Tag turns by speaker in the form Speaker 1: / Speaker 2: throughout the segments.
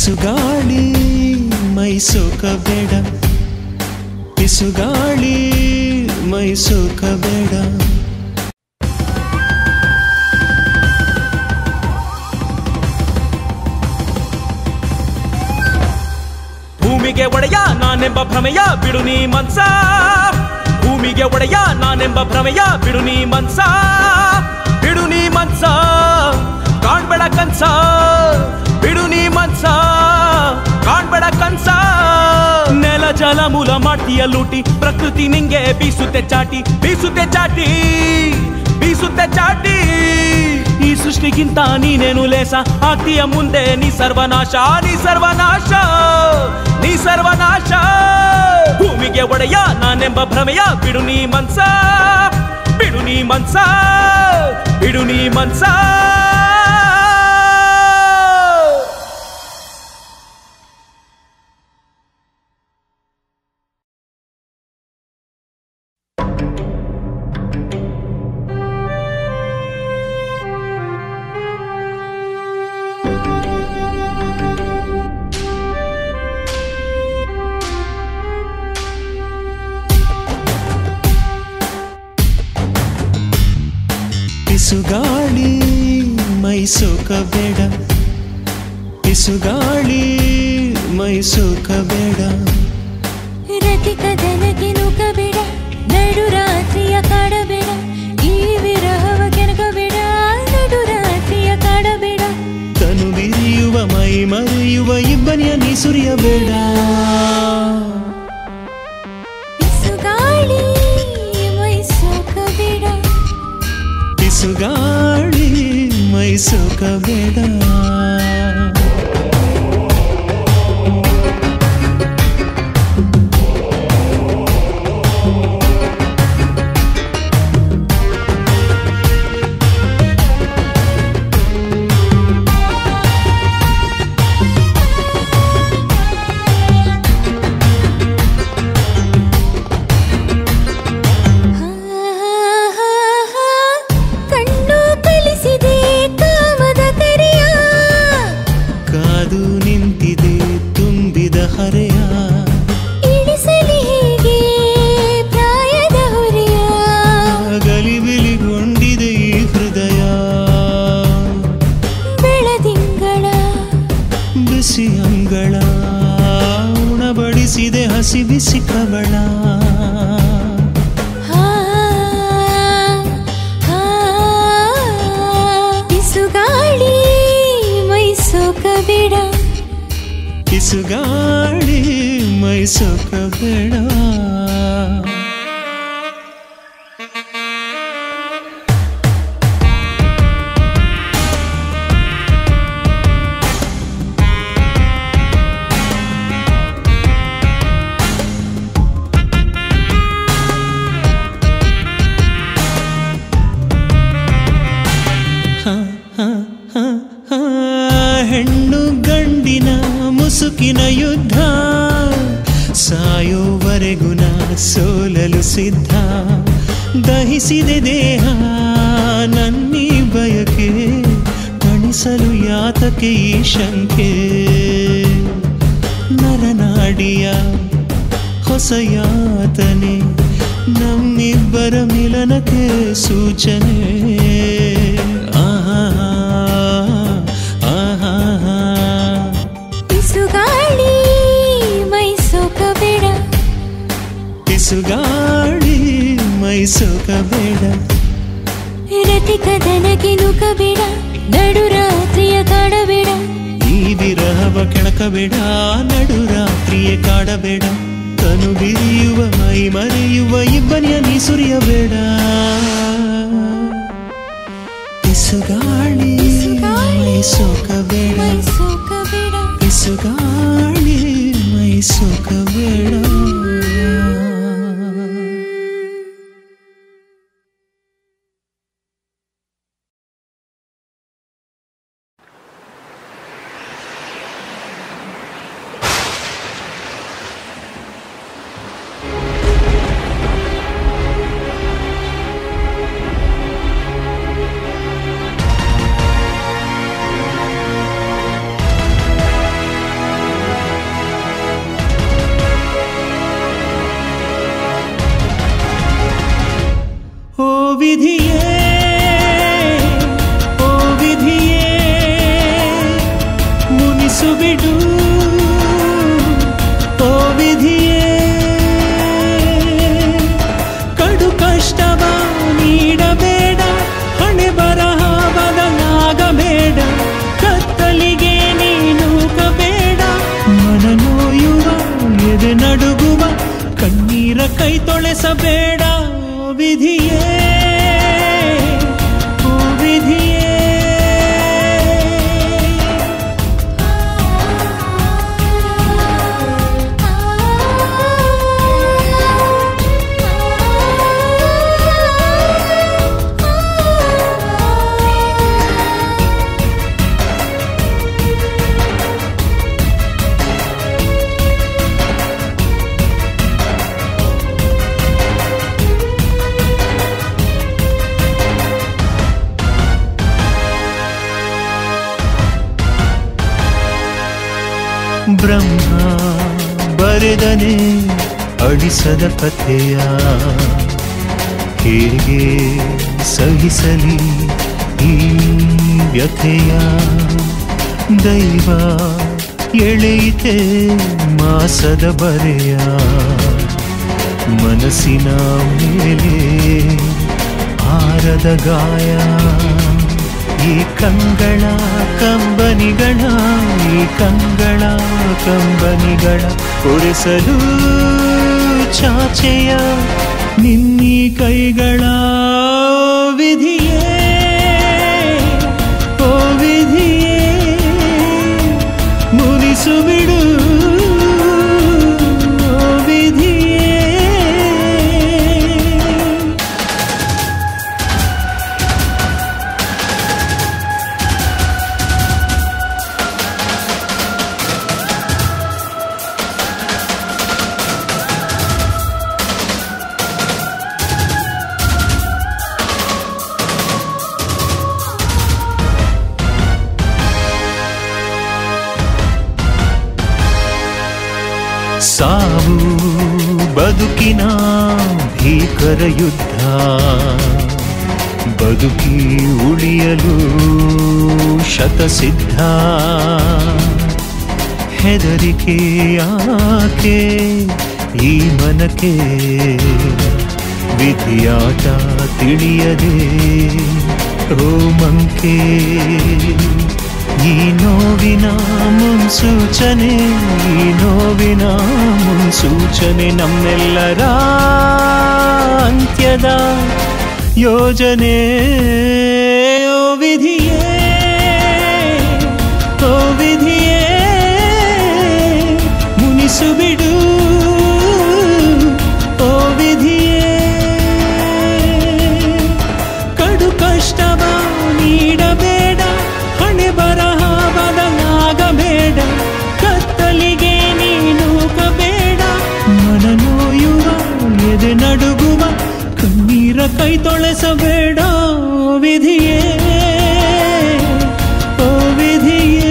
Speaker 1: ಪಿಸುಗಾಳಿ ಮೈಸೋಕಬೇಡ ಪಿಸುಗಾಳಿ ಮೈಸೋಕಬೇಡ
Speaker 2: ಭೂಮಿಗೆ ಒಡೆಯ ನಾನೆಂಬ ಭ್ರಮೆಯ ಬಿಡು ನೀ ಮನ್ಸ ಭೂಮಿಗೆ ಒಡೆಯ ನಾನೆಂಬ ಭ್ರಮೆಯ ಬಿಡು ನೀ ಮನ್ಸ ಬಿಡು ನೀ ಮನ್ಸ ಕಾಣ್ಬೇಡ ಕನ್ಸ ಬಿಡು ನೀ ಮನ್ಸ ಕಾಣ್ಬೇಡ ಕನ್ಸ ನೆಲ ಜಲ ಮೂಲ ಮಾಡ್ತೀಯ ಲೂಟಿ ಪ್ರಕೃತಿ ನಿಂಗೆ ಬೀಸುತ್ತೆ ಚಾಟಿ ಬೀಸುತ್ತೆ ಚಾಟಿ ಬೀಸುತ್ತೆ ಚಾಟಿ ಈ ಸೃಷ್ಟಿಗಿಂತ ನೀನೇನು ಲೇಸ ಆಗ್ತೀಯ ಮುಂದೆ ನೀ ಸರ್ವನಾಶ ನೀ ಸರ್ವನಾಶ ನೀ ಸರ್ವನಾಶ ಭೂಮಿಗೆ ಒಡೆಯ ನಾನೆಂಬ ಭ್ರಮೆಯ ಬಿಡು ನೀ ಮನ್ಸ ಬಿಡು ನೀ ಮನ್ಸ ಬಿಡು ನೀ ಮನ್ಸ
Speaker 1: ಪಿಸುಗಾಳಿ ಮೈಸೋಕಬೇಡ ಪಿಸುಗಾಳಿ ಮೈಸೋಕಬೇಡ
Speaker 3: ರತಿಕದನಕ್ಕೆ ನುಗ್ಗಬೇಡ ನಡು ರಾತ್ರಿಯ ಕಾಡಬೇಡ ಈ ವಿರಹವ ಕೆಣಕಬೇಡ ನಡು ರಾತ್ರಿಯ ಕಾಡಬೇಡ
Speaker 1: ತನು ಬಿರಿಯುವ ಮೈ ಮರೆಯುವ ಇಬ್ಬನಿಯ ನೀ ಸುರಿಯಬೇಡ
Speaker 3: ಬಿಸುಗಾಳಿ ಮೈಸೋಕಬೇಡ
Speaker 1: ಪಿಸುಗಾಳಿ ಮೈಸೋಕಬೇಡ
Speaker 3: ಕಣ್ಣು ಕಲಿಸಿದೆ ಕಾಮದ ಕರೆಯ
Speaker 1: ಕಾದು ನಿಂತಿದೆ ತುಂಬಿದ ಹರೆಯ
Speaker 3: ಇಳಿಸಲಿ ಹೇಗೆ ಪ್ರಾಯದ ಹೊರೆಯ
Speaker 1: ಗಲಿಬಿಲಿಗೊಂಡಿದೆ ಈ ಹೃದಯ
Speaker 3: ಬೆಳದಿಂಗಳ
Speaker 1: ಬಿಸಿ ಅಂಗಳ ಉಣಬಡಿಸಿದೆ ಹಸಿ ಬಿಸಿ ಕವಳ
Speaker 3: ಹಾ, ಹಾ, ಬಿಸುಗಾಳಿ ಮೈಸೋಕಬೇಡ
Speaker 1: ಪಿಸುಗಾಳಿ ಮೈಸೋಕಬೇಡ ಹ, ಹ, ಹ, ಹ. ಹೆಣ್ಣು ಗಂಡಿನ ಮುಸುಕಿನ ಯುದ್ಧ ಸಾಯೋವರೆಗೂ ನಾ ಸೋಲಲು ಸಿದ್ಧ ದಹಿಸಿದೆ ದೇಹ ನನ್ನಿ ಬಯಕೆ ತಣಿಸಲು ಯಾತಕೆ ಈ ಶಂಕೆ ನರನಾಡಿಯ ಹೊಸ ಯಾತನೆ ನಮ್ಮಿಬ್ಬರ ಮಿಲನಕ್ಕೆ ಸೂಚನೆ ಆಹಾ ಆಹಾ
Speaker 3: ಬಿಸುಗಾಳಿ ಮೈಸೋಕಬೇಡ
Speaker 1: ಪಿಸುಗಾಳಿ ಮೈಸೋಕಬೇಡ
Speaker 3: ರತಿಕದನಕ್ಕೆ ನುಗ್ಗಬೇಡ ನಡು ರಾತ್ರಿಯ ಕಾಡಬೇಡ
Speaker 1: ಈ ವಿರಹವ ಕೆಣಕಬೇಡ ನಡು ರಾತ್ರಿಯೇ ಕಾಡಬೇಡ ತನು ಬಿರಿಯುವ ಮೈ ಮರೆಯುವ ಇಬ್ಬನಿಯ ನೀ ಸುರಿಯಬೇಡ ಪಿಸುಗಾಳಿ ಮೈಸೋಕಬೇಡ
Speaker 3: ಮೈಸೋಕಬೇಡ
Speaker 1: ಪಿಸುಗಾಳಿ ಮೈಸೋಕಬೇಡ ವಿಧಿಯೇ ಓ ವಿಧಿಯೇ ಬ್ರಹ್ಮ ಬರೆದನೆ ಅಳಿಸದ ಕಥೆಯ ಹೇಗೆ ಸಹಿಸಲಿ ಈ ವ್ಯಥೆಯ ದೈವ ಎಳೆಯಿತೆ ಮಾಸದ ಬರೆಯ ಮನಸ್ಸಿನ ಮೇಲೆ ಆರದ ಗಾಯ ಈ ಕಂಗಳ ಕಂಬನಿಗಳ ಈ ಕಂಗಳ ಕಂಬನಿಗಳ ಒರೆಸಲು ಚಾಚೆಯ ನಿನ್ನೀ ಕೈಗಳ ವಿಧಿಯೇ ಓ ವಿಧಿಯೇ ಮುನಿಸು ಬಿಡು ಓ ವಿಧಿಯೇ ಸಾವು ಬದುಕಿನ ಭೀಕರ ಯುದ್ಧ ಬದುಕಿ ಉಳಿಯಲು ಶತಸಿದ್ಧ ಹೆದರಿಕೆ ಯಾಕೆ ಈ ಮನಕ್ಕೆ ವಿಧಿಯಾಟ ತಿಳಿಯದೆ ರೋಮಂಕೆ ಈ ನೋವಿನ ಮುನ್ಸೂಚನೆ ಈ ನೋವಿನ ಮುನ್ಸೂಚನೆ ನಮ್ಮೆಲ್ಲರ ಅಂತ್ಯದ ಯೋಜನೆ ಓ ವಿಧಿಯೇ ಓ ವಿಧಿಯೇ ಮುನಿಸು ಬಿಡು ಓ ವಿಧಿಯೇ ಕಡು ಕಷ್ಟವ ನೀಡಬೇಡ ಹಣೆ ಬರಹ ಬದಲಾಗಬೇಡ ಕತ್ತಲಿಗೆ ನೀನು ಕಬೇಡ ಮನ ನೋಯುವ ಎದೆ ನಡುಗುವ ಕಣ್ಣೀರ ಕೈ ತೊಳೆಸಬೇಡ ಓ ವಿಧಿಯೇ ಓ ವಿಧಿಯೇ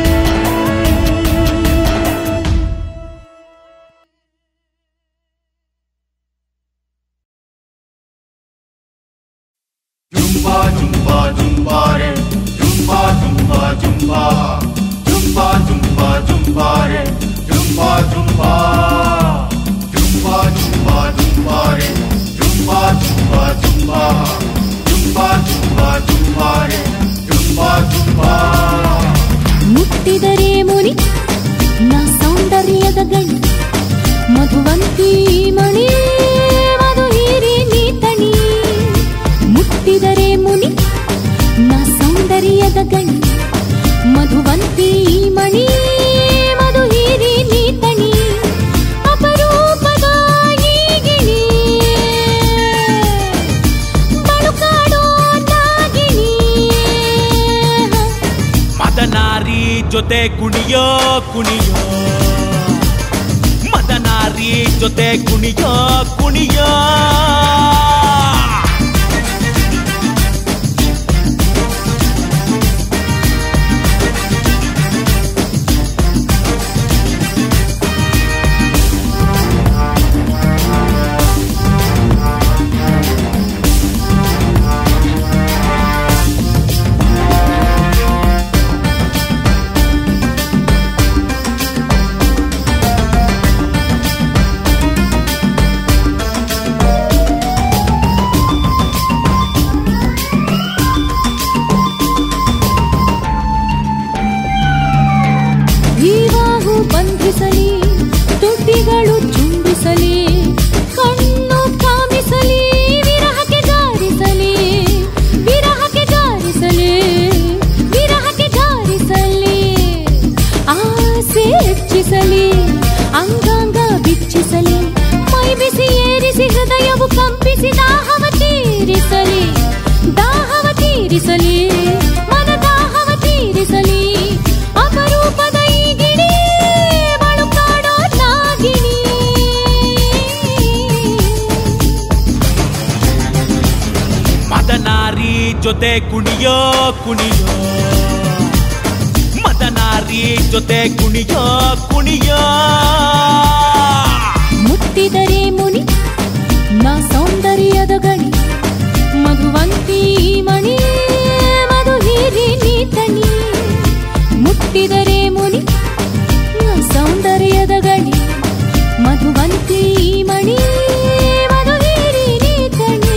Speaker 4: Jumba, jumba, jumba, re. Jumba, jumba, jumba. Jumba, jumba, jumba, re. Jumba, jumba. Jumba, jumba, jumba, re. Jumba, jumba, jumba. Jumba, jumba, jumba, re. Jumba, jumba.
Speaker 3: ಮುಟ್ಟಿದರೆ ಮುನಿ ನಾ ಸೌಂದರ್ಯದ ಗಣಿ ಮಧುವಂತಿ ಮಣಿ ಮಧು ಹೀರಿ ನೀ ತಣಿ ಮುಟ್ಟಿದರೆ ಮುನಿ ನಾ ಸೌಂದರ್ಯದ ಗಣಿ ಮಧುವಂತಿ ಮಣಿ ಮಧು ಹೀರಿ ನೀ ತಣಿ ಅಪರೂಪದ ಈ ಗಿಣಿ ಬಳುಕಾಡೋ ನಾಗಿಣಿ
Speaker 2: ಮದನಾರಿ ಜೊತೆ ಕುಣಿಯೋ ಕುಣಿಯೋ ಮದನಾರಿ ಜೊತೆ ಕುಣಿಯೋ ಕುಣಿಯೋ
Speaker 3: ರಂಜಿಸಲಿ ಅಂಗಾಂಗ ಬಿಚ್ಚಿಸಲಿ ಮೈ ಬಿಸಿ ಏರಿಸಿ ಹೃದಯವು ಕಂಪಿಸಿ ದಾಹವ ತೀರಿಸಲಿ ದಾಹವ ತೀರಿಸಲಿ ಮನ ದಾಹವ ತೀರಿಸಲಿ ಅಪರೂಪದ ಈ ಗಿಣಿ ಬಳುಕಾಡೋ ನಾಗಿಣಿ
Speaker 2: ಮದನಾರಿ ಜೊತೆ ಕುಣಿಯೋ ಕುಣಿಯೋ ಮದನಾರಿ ಜೊತೆ ಕುಣಿಯೋ ಕುಣಿಯೋ
Speaker 3: ಮುಟ್ಟಿದರೆ ಮುನಿ ನಾ ಸೌಂದರ್ಯದ ಗಣಿ ಮಧುವಂತಿ ಮಣಿ ಮಧು ಹೀರಿ ನೀ ತಣಿ ಮುಟ್ಟಿದರೆ ಮುನಿ ನಾ ಸೌಂದರ್ಯದ ಗಣಿ ಮಧುವಂತಿ ಮಣಿ ಮಧು ಹೀರಿ ನೀ ತಣಿ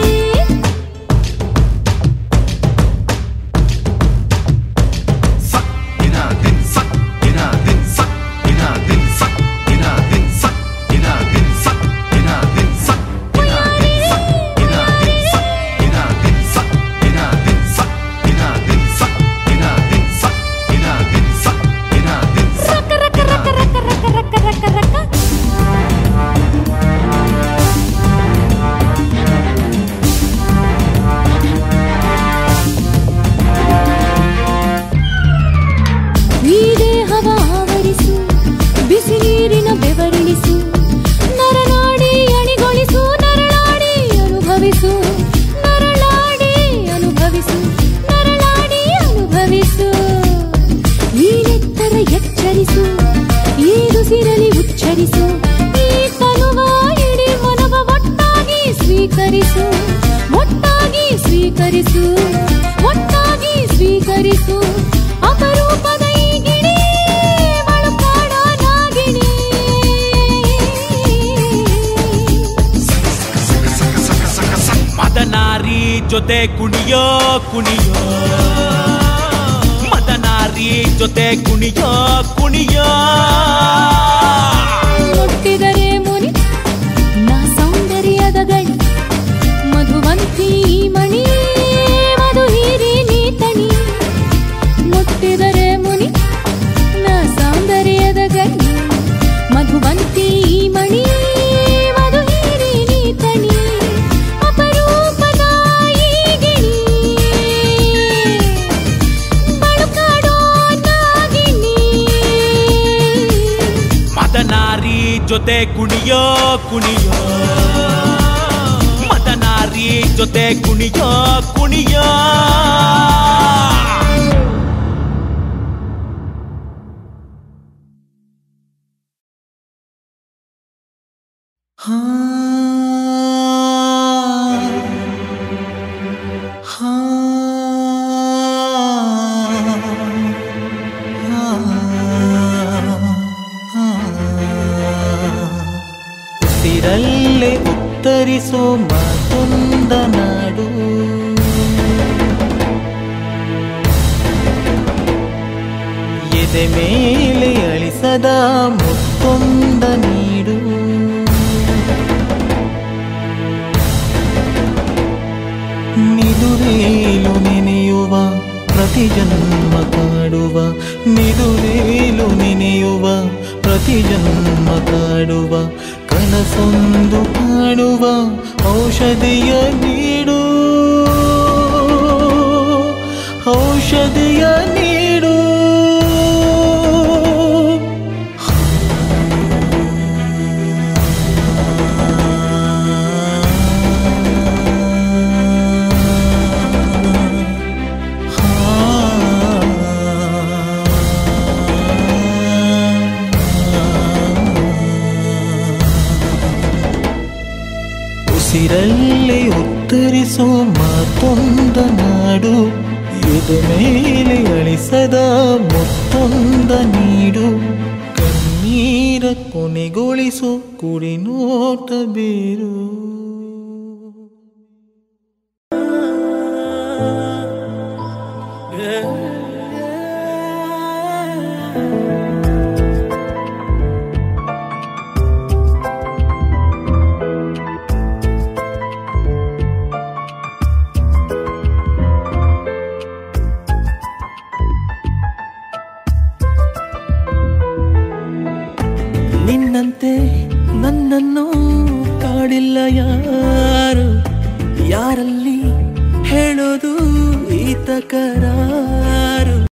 Speaker 4: sak ina din sak ina din sak ina din sak ina din sak ina din sak ina din sak ina din sak ina din sak ina din sak ina din sak ina din sak ina din sak ina din sak ina din sak
Speaker 3: ರಕ ರಕ ರಕ ರಕ ರಕ ರಕ ರಕ ರಕ ಈ ದೇಹವ ಆವರಿಸು ಬಿಸಿ ನೀರಿನ ಬೆವರಿಳಿಸು ನರನಾಡಿ ಅಣಿಗೊಳಿಸು ನರಳಾಡಿ ಅನುಭವಿಸು ನರಳಾಡಿ ಅನುಭವಿಸು ನರಳಾಡಿ ಅನುಭವಿಸು ಈ ನೆತ್ತರ ಎಚ್ಚರಿಸು ಈ ದುಸಿರಲಿ ಉಚ್ಚರಿಸು ಈ ತನುವ ಇಡೀ ಮನವ ಒಟ್ಟಾಗಿ ಸ್ವೀಕರಿಸು ಒಟ್ಟಾಗಿ ಸ್ವೀಕರಿಸು ಒಟ್ಟಾಗಿ ಸ್ವೀಕರಿಸು ಅಪರೂಪದ ಈ ಗಿಣಿ ಮಳುಕಾಡೋ ನಾಗಿಣಿ
Speaker 2: ಮದನಾರಿ ಜೊತೆ ಕುಣಿಯೋ ಕುಣಿಯೋ ಮದನಾರಿ ಜೊತೆ ಕುಣಿಯೋ ಕುಣಿಯೋ
Speaker 3: ಮುಟ್ಟಿದರೆ ಮುನಿ ನಾ ಸೌಂದರ್ಯದ ಗಣಿ ಮಧುವಂತಿ ಮಣಿ ಮಧು ಹೀರಿ ನೀ ತಣಿ ಮುಟ್ಟಿದರೆ ಮುನಿ ನಾ ಸೌಂದರ್ಯದ ಗಣಿ ಮಧುವಂತಿ ಮಣಿ ಮಧು ಹೀರಿ ನೀ ತಣಿ ಅಪರೂಪದ ಈ ಗಿಣಿ ಬಳುಕಾಡೋ ನಾಗಿಣಿ
Speaker 2: ಮದನಾರಿ ಜೊತೆ ಕುಣಿಯೋ ಕುಣಿಯೋ ಮದನಾರಿ ಜೊತೆ ಕುಣಿಯೋ ಕುಣಿಯೋ
Speaker 1: ಉಸಿರಲ್ಲೇ ಉತ್ತರಿಸೋ ಮಾತೊಂದ ನಾಡು ಎದೆ ಮೇಲೆ ಅಳಿಸದ ಮುತ್ತೊಂದ ನೀಡು ನಿದುರೇಲು ನೆನೆಯುವ ಪ್ರತಿ ಜನ್ಮ ಕಾಡುವ ನಿದುರೇಲು ನೆನೆಯುವ ಪ್ರತಿ ಜನ್ಮ ಕಾಡುವ ಕನಸೊಂದು ಕಾಡುವ ಔಷಧಿಯ ನೀಡು ಔಷಧಿಯ ನೀಡು ಉಸಿರಲ್ಲೇ ಉತ್ತರಿಸೋ ಮಾತೊಂದ ನಾಡು ಎದೆ ಮೇಲೆ ಅಳಿಸದ ಮುತ್ತೊಂದ ನೀಡು ಕಣ್ಣೀರ ಕೊನೆಗೊಳಿಸೋ ಕುಡಿ ನೋಟ ಬೇರು ಪ್ರಿಯಕರ